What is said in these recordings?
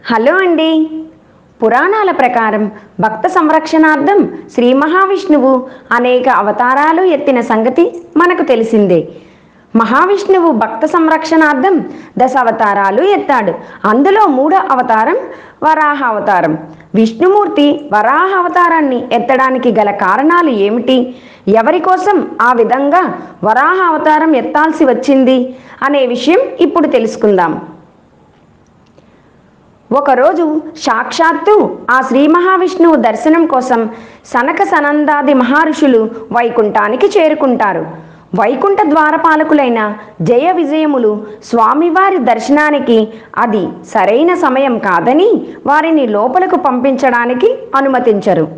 hello అండి పురాణాల ప్రకారం భక్త సంరక్షణార్థం శ్రీ మహావిష్ణువు అనేక అవతారాలు ఎత్తిన సంగతి మనకు తెలిసిందే మహావిష్ణువు భక్త సంరక్షణార్థం దశ అవతారాలు ఎత్తాడు అందులో మూడో అవతారం వరాహ అవతారం విష్ణుమూర్తి వరాహ అవతారాన్ని ఎత్తడానికి గల కారణాలు ఏమిటి ఎవరి కోసం ఆ విధంగా వరాహ అవతారం ఎత్తాల్సి వచ్చింది అనే విషయం ఇప్పుడు తెలుసుకుందాం ఒకరోజు సాక్షాత్తు ఆ శ్రీ మహావిష్ణువు దర్శనం కోసం సనక సనందాది మహర్షులు వైకుంఠానికి చేరుకుంటారు వైకుంఠ ద్వారపాలకులైన జయ విజయములు స్వామివారి దర్శనానికి అది సరైన సమయం కాదని వారిని లోపలకు పంపించడానికి అనుమతించరు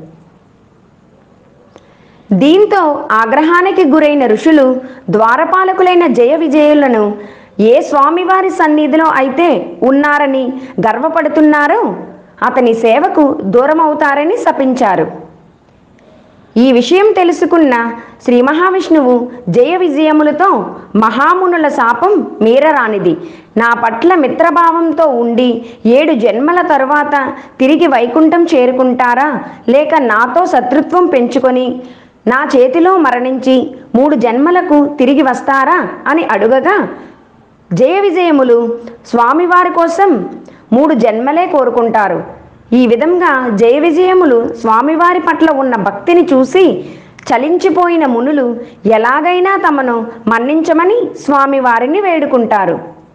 దీంతో ఆగ్రహానికి గురైన ఋషులు ద్వారపాలకులైన జయ విజయులను ఏ స్వామివారి సన్నిధిలో అయితే ఉన్నారని గర్వపడుతున్నారో అతని సేవకు దూరమవుతారని శపించారు ఈ విషయం తెలుసుకున్న శ్రీ మహావిష్ణువు జయ విజయములతో మహామునుల శాపం మీరరానిది నా పట్ల మిత్రభావంతో ఉండి ఏడు జన్మల తరువాత తిరిగి వైకుంఠం చేరుకుంటారా లేక నాతో శత్రుత్వం పెంచుకొని నా చేతిలో మరణించి మూడు జన్మలకు తిరిగి వస్తారా అని అడుగగా జయ విజయములు స్వామివారి కోసం మూడు జన్మలే కోరుకుంటారు ఈ విధంగా జయ విజయములు స్వామివారి పట్ల ఉన్న భక్తిని చూసి చలించిపోయిన మునులు ఎలాగైనా తమను మన్నించమని స్వామివారిని వేడుకుంటారు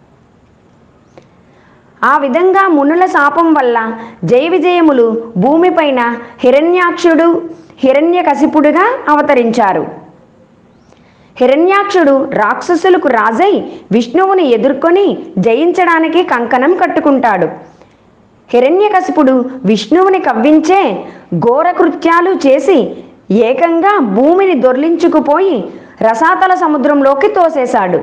ఆ విధంగా మునుల శాపం వల్ల జయ విజయములు భూమిపైన హిరణ్యాక్షుడు హిరణ్యకశిపుడుగా అవతరించారు హిరణ్యాక్షుడు రాక్షసులకు రాజై విష్ణువుని ఎదుర్కొని జయించడానికి కంకణం కట్టుకుంటాడు హిరణ్యకశిపుడు విష్ణువుని కవ్వించే ఘోర కృత్యాలు చేసి ఏకంగా భూమిని దొర్లించుకుపోయి రసాతల సముద్రంలోకి తోసేశాడు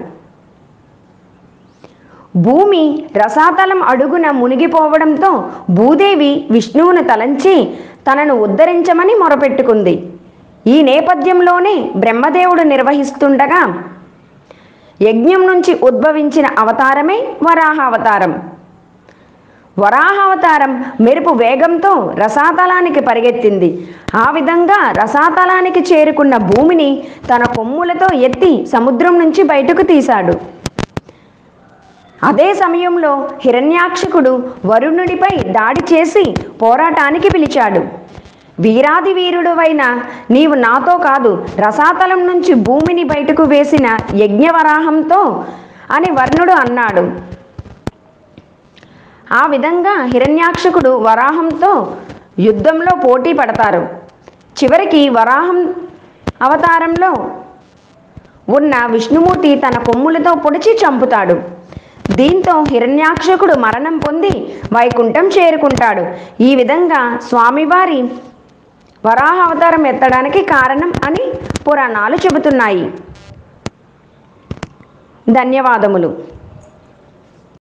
భూమి రసాతలం అడుగున మునిగిపోవడంతో భూదేవి విష్ణువును తలంచి తనను ఉద్ధరించమని మొరపెట్టుకుంది ఈ నేపథ్యంలోనే బ్రహ్మదేవుడు నిర్వహిస్తుండగా యజ్ఞం నుంచి ఉద్భవించిన అవతారమే వరాహ అవతారం వరాహ అవతారం మెరుపు వేగంతో రసాతలానికి పరిగెత్తింది ఆ విధంగా రసాతలానికి చేరుకున్న భూమిని తన కొమ్ములతో ఎత్తి సముద్రం నుంచి బయటకు తీశాడు అదే సమయంలో హిరణ్యాక్షకుడు వరుణుడిపై దాడి చేసి పోరాటానికి పిలిచాడు వీరాది వీరుడువైన నీవు నాతో కాదు రసాతలం నుంచి భూమిని బయటకు వేసిన యజ్ఞవరాహంతో అని వర్ణుడు అన్నాడు ఆ విధంగా హిరణ్యాక్షకుడు వరాహంతో యుద్ధంలో పోటీ పడతారు చివరికి వరాహం అవతారంలో ఉన్న విష్ణుమూర్తి తన కొమ్ములతో పొడిచి చంపుతాడు దీంతో హిరణ్యాక్షకుడు మరణం పొంది వైకుంఠం చేరుకుంటాడు ఈ విధంగా స్వామివారి వరాహ అవతారం ఎత్తడానికి కారణం అని పురాణాలు చెబుతున్నాయి ధన్యవాదములు